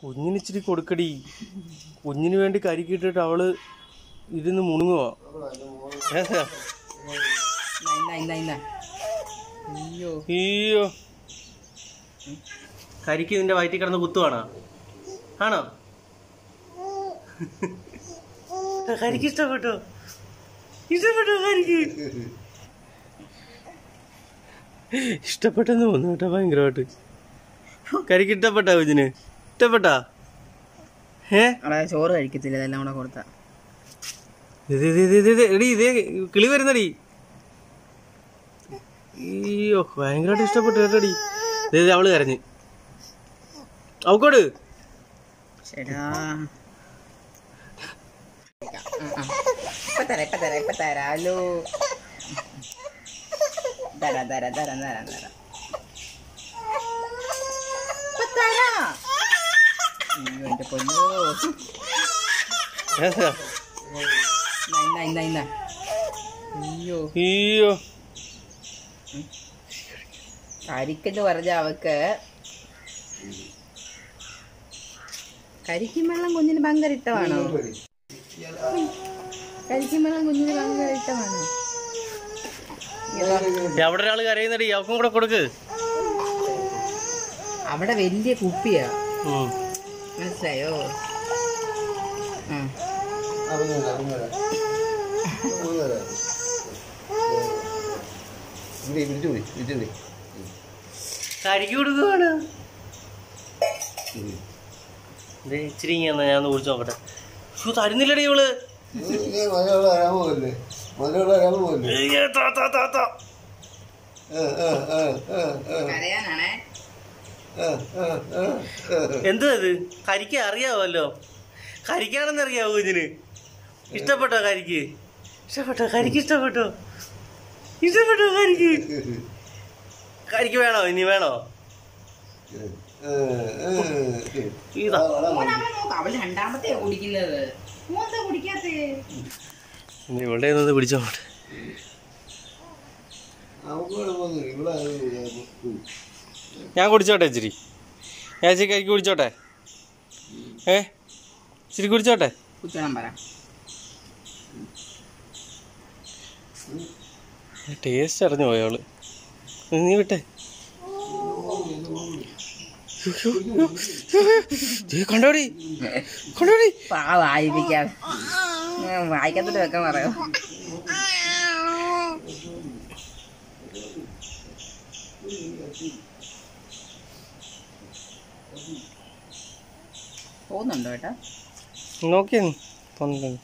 കുഞ്ഞിന് ഇച്ചിരി കൊടുക്കടി കുഞ്ഞിന് വേണ്ടി കരിക്കിട്ടിട്ട് അവള് ഇരുന്ന് മുണുങ്ങുവാ ഏതാ? ഇന്നാ ഇന്നാ ഇന്നാ അയ്യോ അയ്യോ കരിക്ക് നിന്റെ വയറ്റിൽ കിടന്ന് കുത്തുവാണോ ആണോ കരിക്ക് ഇഷ്ടപ്പെട്ടോ ഇഷ്ടപ്പെട്ടോ കരിക്ക് ഇഷ്ടപ്പെട്ടെന്ന് തോന്നുന്നു കേട്ടോ ഭയങ്കരമായിട്ട് കരിക്ക് ഇഷ്ടപ്പെട്ടാ കുഞ്ഞിന് ഇഷ്ടപ്പെട്ടാ ഏ അവിടെ ചോറ് കഴിക്കത്തില്ല ഇതെല്ലാം കൂടെ കൊടുത്ത ഇത് ഇത് ഇത് ഇത് ഇത് എടി ഇതേ കിളി വരുന്നടി അയ്യോ ഭയങ്കരമായിട്ട് ഇഷ്ടപ്പെട്ടു കേട്ടോടി ദേ ദേ അവള് കരഞ്ഞ് അവക്കോട് ചേടാ ഇപ്പൊ തരാം ഇപ്പൊ തരാം ഇപ്പൊ തരാലോ തരാം തരാം തരാം തരാം തരാം ഇപ്പൊ തരാം അയ്യോ എന്റെ പൊന്നോ ഏതാ? ഇന്നാ ഇന്നാ ഇന്നാ ഇന്നാ അയ്യോ അയ്യോ കരിക്കെന്ന് പറഞ്ഞ അവക്ക് കരിക്കും വെള്ളം കുഞ്ഞിന് ഭയങ്കര ഇഷ്ടമാണോ കരിക്കും വെള്ളം കുഞ്ഞിന് ഭയങ്കര ഇഷ്ടമാണോ ദേ അവിടെ ഒരാള് കരയുന്നടി അവക്കും കൂടെ കൊടുക്ക് അവിടെ വലിയ കുപ്പിയാ ഉം. മനസ്സിലായോ ആ കരിക്ക് കൊടുക്കുവാണ് ദേ ഇച്ചിരി ഇങ്ങ് തന്നാ ഞാൻ ഒന്ന് കുടിച്ചു നോക്കട്ടെ ഷൂ തരുന്നില്ലടി ഇവള് ഏയ്, താ, താ, താ, താ. കരയാനാണേ എന്തുവാ ഇത് കരിക്ക് അറിയാവല്ലോ കരിക്കാണെന്ന് അറിയാവോ കുഞ്ഞിന് ഇഷ്ടപ്പെട്ടോ കരിക്ക് ഇഷ്ടപ്പെട്ടോ കരിക്ക് ഇഷ്ടപ്പെട്ടോ ഇഷ്ടപ്പെട്ടോ കരിക്ക് കരിക്ക് വേണോ ഇനി വേണോ ഇതാ അവള് രണ്ടാമത്തെ കുടിക്കുന്നത് മൂന്നാ കുടിക്കാത്തേ ഇനി ഇവളുടെ ഒന്ന് പിടിച്ചോട്ടെ ഞാൻ കുടിച്ചോട്ടെ ഇച്ചിരി ഞാൻ ഇച്ചിരി കരിക്ക് കുടിച്ചോട്ടെ ഏ ഇച്ചിരി കുടിച്ചോട്ടെ കുച്ചണം പറ ടേസ്റ്റ് അറിഞ്ഞു പോയ അവള് നീ വിട്ടെ ദേ കണ്ടോടി കണ്ടോടി പാ വായിപ്പിക്കാൻ വായിക്കത്തിട്ട് വെക്കാൻ പറയോ പോകുന്നുണ്ടോ ഏട്ടാ നോക്കിയ തോന്നുന്നു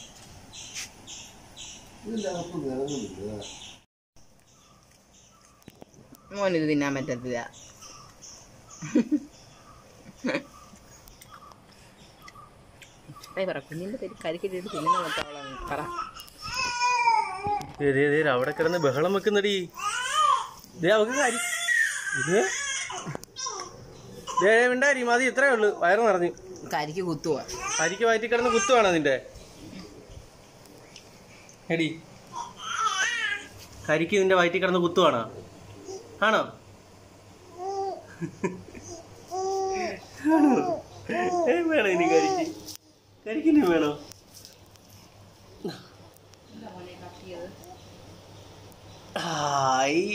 മോനിത് തിന്നാൻ പറ്റത്തില്ല ഏയ് പറ കുഞ്ഞിന്റെ പേര് കരിക്കിട്ടിട്ട് തിന്നുന്ന മറ്റവളാ പറ ദേ, ദേ, ദേ, അവിടെ കിടന്ന് ബഹളം വെക്കുന്നടി ദേ അവക്ക് കാര്യം ഇത് ദേ മിണ്ടാരി മതി ഇത്രേ ഉള്ളു വയറ് നിറഞ്ഞു കരിക്ക് കുത്തുവാ അരിക്ക് വയറ്റി കിടന്ന് കുത്തുവാണോ നിന്റെ എടി കരിക്ക് നിന്റെ വയറ്റി കിടന്ന് കുത്തുവാണോ ആണോ ആണോ? ഏ, വേണോ ഇനി കരിക്ക് കരിക്കിന് വേണോ ആയി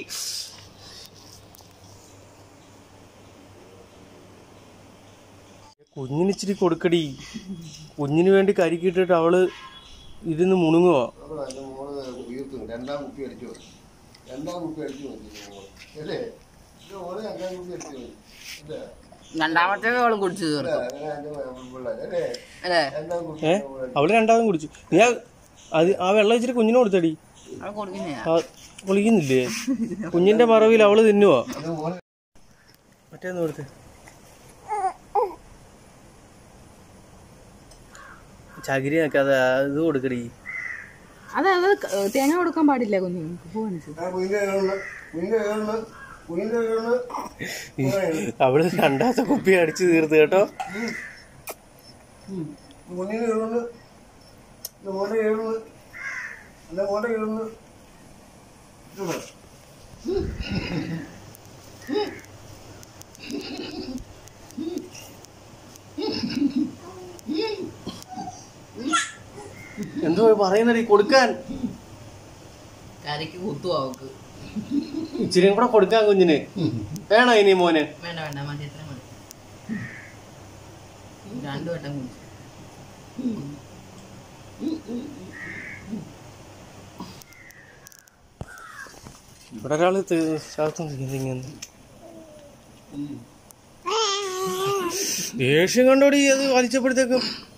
കുഞ്ഞിന് ഇച്ചിരി കൊടുക്കടി കുഞ്ഞിന് വേണ്ടി കരിക്കിട്ടിട്ട് അവള് ഇരുന്ന് മുണുങ്ങുവാ രണ്ടാം കുപ്പി അടിച്ചു മതി രണ്ടാം കുപ്പി അടിച്ചു മതി മോള്. അല്ലേ ഇത് മോള് രണ്ടാം കുപ്പി അടിച്ചു മതി അല്ലേ രണ്ടാമത്തെ അവളും കുടിച്ചു തീർത്തു അങ്ങനെ അതിന്റെ പിള്ളേര് അല്ലേ അല്ലേ രണ്ടാം കുപ്പി ഏ അവള് രണ്ടാമതും കുടിച്ചു നീ ആ- അത് ആ വെള്ളം ഇച്ചിരി കുഞ്ഞിന് കൊടുത്തടി അവൾ കൊടുക്കുന്നയാ ആ കുളിക്കുന്നില്ലേ കുഞ്ഞിന്റെ മറവിൽ അവള് തിന്നുവാ അത് മോള് മറ്റേന്ന് കൊടുത്ത് ചകിരി നോക്കാതെ ഇത് കൊടുക്കടി അത് അത് തേങ്ങ കൊടുക്കാൻ പാടില്ല കുഞ്ഞുങ്ങൾക്ക് പോവാനിച്ചു ആ കുഞ്ഞിന്റെ കയ്യിലുള്ള കുഞ്ഞിന്റെ കയ്യിലുള്ള കുഞ്ഞിന്റെ കയ്യിലുള്ള അവള് രണ്ടാമത്തെ കുപ്പി അടിച്ചു തീർത്ത് കേട്ടോ കുഞ്ഞിന്റെ കയ്യിലുള്ള ഇത് മോന്റെ കയ്യിലുള്ള അല്ല മോന്റെ കയ്യിലുള്ള ഇത് എന്തോ പറയുന്നടി കൊടുക്കാൻ കരയ്ക്ക് കുത്തുവാ അവക്ക് ഇച്ചിരിയും കൂടെ കൊടുക്കാൻ കുഞ്ഞിന് വേണോ ഇനി മോന് വേണ്ട വേണ്ട മതി എത്ര മതി രണ്ടു വട്ടം കുടിച്ചു ഇവിടെ ഒരാള് ചാത്തോണ്ടിരിക്കുന്നു ഇങ്ങനെ ദേഷ്യം കണ്ടോടി അത് വലിച്ചപ്പോഴത്തേക്കും